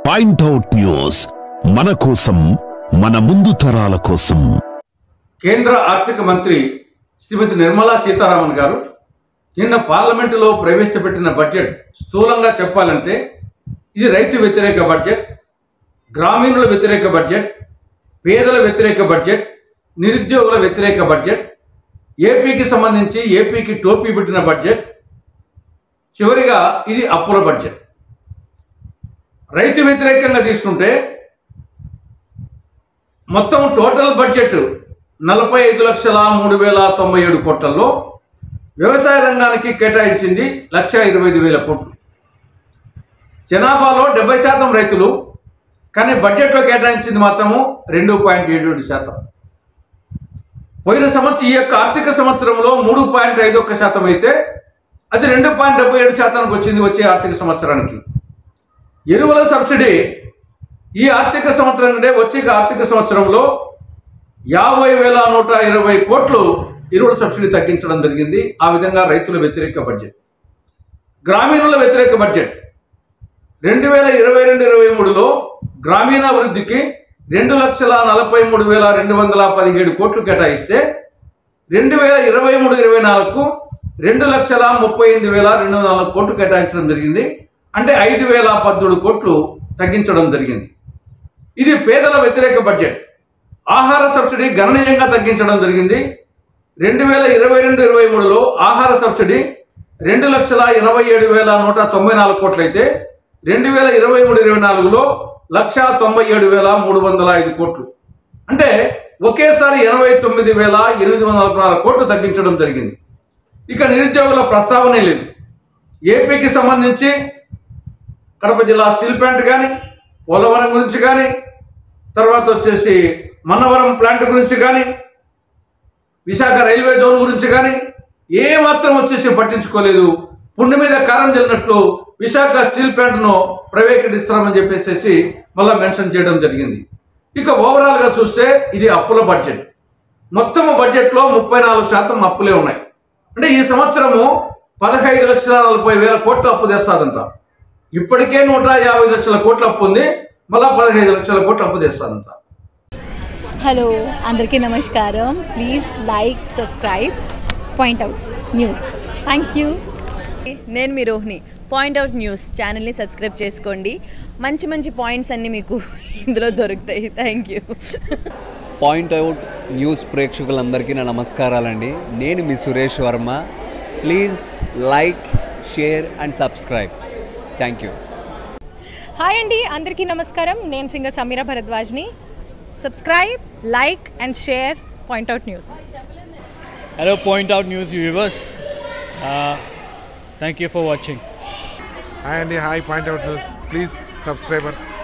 Point out news మన కోసం మన ముందు తరాల కోసం కేంద్ర ఆర్థిక మంత్రి శ్రీమతి నిర్మలా సీతారామన్ గారు నిన్న పార్లమెంటులో ప్రవేశపెట్టిన బడ్జెట్ స్థూలంగా చెప్పాలంటే ఇది రైతు వ్యతిరేక బడ్జెట్ గ్రామీణుల వ్యతిరేక బడ్జెట్ పేదల వ్యతిరేక బడ్జెట్ నిరుద్యోగుల వ్యతిరేక బడ్జెట్ ఏపీకి సంబంధించి ఏపీకి టోపీ పెట్టిన బడ్జెట్ చివరిగా ఇది అప్పుల బడ్జెట్ రైతు వ్యతిరేకంగా తీసుకుంటే మొత్తం టోటల్ బడ్జెట్ నలభై ఐదు లక్షల మూడు వేల తొంభై ఏడు కోట్లలో వ్యవసాయ రంగానికి కేటాయించింది లక్ష ఇరవై ఐదు వేల కోట్లు జనాభాలో డెబ్బై శాతం రైతులు కానీ బడ్జెట్లో కేటాయించింది మాత్రము రెండు పాయింట్ ఏడు ఏడు శాతం పోయిన సంవత్సరం ఈ యొక్క ఆర్థిక సంవత్సరంలో మూడు పాయింట్ ఐదు ఒక్క శాతం అయితే అది రెండు పాయింట్ డెబ్బై ఏడు శాతానికి వచ్చింది వచ్చే ఆర్థిక సంవత్సరానికి ఎరువుల సబ్సిడీ ఈ ఆర్థిక సంవత్సరం కంటే వచ్చే ఆర్థిక సంవత్సరంలో యాభై వేల నూట ఇరవై కోట్లు ఎరువుల సబ్సిడీ తగ్గించడం జరిగింది ఆ విధంగా రైతుల వ్యతిరేక బడ్జెట్ గ్రామీణుల వ్యతిరేక బడ్జెట్ రెండు వేల ఇరవై రెండు ఇరవై మూడులో గ్రామీణాభివృద్ధికి రెండు లక్షల నలభై మూడు వేల రెండు వందల పదిహేడు కోట్లు కేటాయిస్తే రెండు వేల ఇరవై మూడు ఇరవై నాలుగుకు రెండు లక్షల ముప్పై ఎనిమిది వేల రెండు వందల నాలుగు కోట్లు కేటాయించడం జరిగింది అంటే ఐదు వేల పద్దెనిమిది కోట్లు తగ్గించడం జరిగింది ఇది పేదల వ్యతిరేక బడ్జెట్ ఆహార సబ్సిడీ గణనీయంగా తగ్గించడం జరిగింది రెండు వేల ఇరవై రెండు ఇరవై మూడులో ఆహార సబ్సిడీ రెండు లక్షల ఎనభై ఏడు వేల నూట తొంభై నాలుగు కోట్లయితే రెండు వేల ఇరవై మూడు ఇరవై నాలుగులో లక్ష తొంభై ఏడు వేల మూడు వందల ఐదు కోట్లు అంటే ఒకేసారి ఎనభై తొమ్మిది వేల ఎనిమిది వందల నలభై నాలుగు కోట్లు తగ్గించడం జరిగింది ఇక నిరుద్యోగుల ప్రస్తావనే లేదు ఏపీకి సంబంధించి కడప జిల్లా స్టీల్ ప్లాంట్ కానీ పోలవరం గురించి కానీ తర్వాత వచ్చేసి మన్నవరం ప్లాంట్ గురించి కానీ విశాఖ రైల్వే జోన్ గురించి కానీ ఏ మాత్రం వచ్చేసి పట్టించుకోలేదు పుండు మీద కారం చల్లినట్లు విశాఖ స్టీల్ ప్లాంట్ను ప్రైవేటీకరిస్తామని చెప్పేసి మళ్ళీ మెన్షన్ చేయడం జరిగింది ఇక ఓవరాల్గా చూస్తే ఇది అప్పుల బడ్జెట్ మొత్తము బడ్జెట్లో ముప్పై నాలుగు శాతం అప్పులే ఉన్నాయి అంటే ఈ సంవత్సరము పదహైదు లక్షల నలభై వేల కోట్లు అప్పు తెస్తాదంట ఇప్పటికే నూట యాభై లక్షల కోట్ల అప్పు ఉంది మళ్ళా పదహైదు లక్షల కోట్ల అప్పు తెస్తాదంట హలో అందరికీ నమస్కారం please like subscribe point out news thank you నేను మీ రోహిణి పాయింట్ అవుట్ న్యూస్ ఛానల్ని సబ్స్క్రైబ్ చేసుకోండి మంచి మంచి పాయింట్స్ అన్నీ మీకు ఇందులో దొరుకుతాయి thank you point out news ప్రేక్షకులందరికీ నా నమస్కారాలండి నేను మీ Suresh Varma please like share and subscribe thank you hi అండి అందరికీ నమస్కారం నేను సింగర్ సమీరా భరద్వాజ్ని subscribe like and share point out news Hello, Point Out News viewers. Uh, thank you for watching. Hi అండి hi point out news please subscriber